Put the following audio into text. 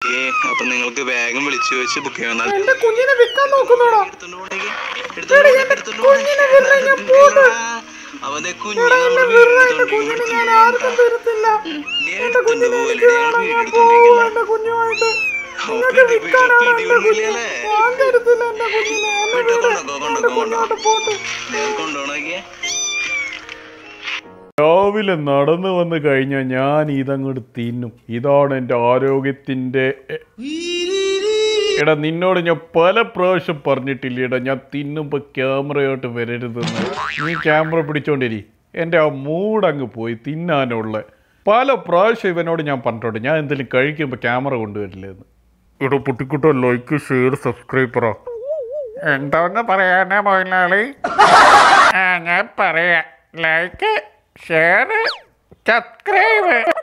okay അപ്പൊ നിങ്ങൾക്ക് വേഗം വിളിച്ചു വെച്ച് ബുക്ക് ചെയ്യാൻ എന്റെ കുഞ്ഞിനെ വിൽക്കാൻ നോക്കുന്നോടാ അവന്റെ എടാ എന്നെ വെറുതെ എന്റെ കുഞ്ഞിനെ ഞാൻ ആർക്കും തരത്തില്ല എന്റെ കുഞ്ഞിനെ എനിക്ക് വേണം ഞാൻ പോവും എന്റെ കുഞ്ഞുമായിട്ട് നിങ്ങൾക്ക് വിൽക്കാനാണ് എന്റെ കുഞ്ഞിനെ ഞാൻ തരത്തില്ല എന്റെ കുഞ്ഞിനെ എന്നെ വിട് എന്റെ കുഞ്ഞോട്ട് പോട്ട് കൊണ്ടുപോണോക്കിയേ രാവിലെ നടന്നു വന്നു കഴിഞ്ഞാൽ ഞാൻ ഇതങ്ങോട്ട് തിന്നും ഇതാണ് എൻ്റെ ആരോഗ്യത്തിൻ്റെ എ- എടാ നിന്നോട് ഞാൻ പല പ്രാവശ്യം പറഞ്ഞിട്ടില്ല എടാ ഞാൻ തിന്നുമ്പോൾ ക്യാമറയോട്ട് വരരുതെന്ന് നീ ക്യാമറ പിടിച്ചോണ്ടിരി എൻ്റെ ആ മൂടങ്ങ് പോയി തിന്നാനുള്ള പല പ്രാവശ്യം ഇവനോട് ഞാൻ പറഞ്ഞിട്ടുണ്ട് ഞാൻ എന്തെങ്കിലും കഴിക്കുമ്പോൾ ക്യാമറ കൊണ്ടുവരില്ലെന്ന് ഇവിടെ പൊട്ടിക്കുട്ടോ ലൈക്ക് ഷെയർ സബ്സ്ക്രൈബറോ എന്താന്ന് പറയാനാ മൊയിലാളി ആ ഞാൻ പറയാം ലൈക്ക് ഷെയർ സബ്സ്ക്രൈബ്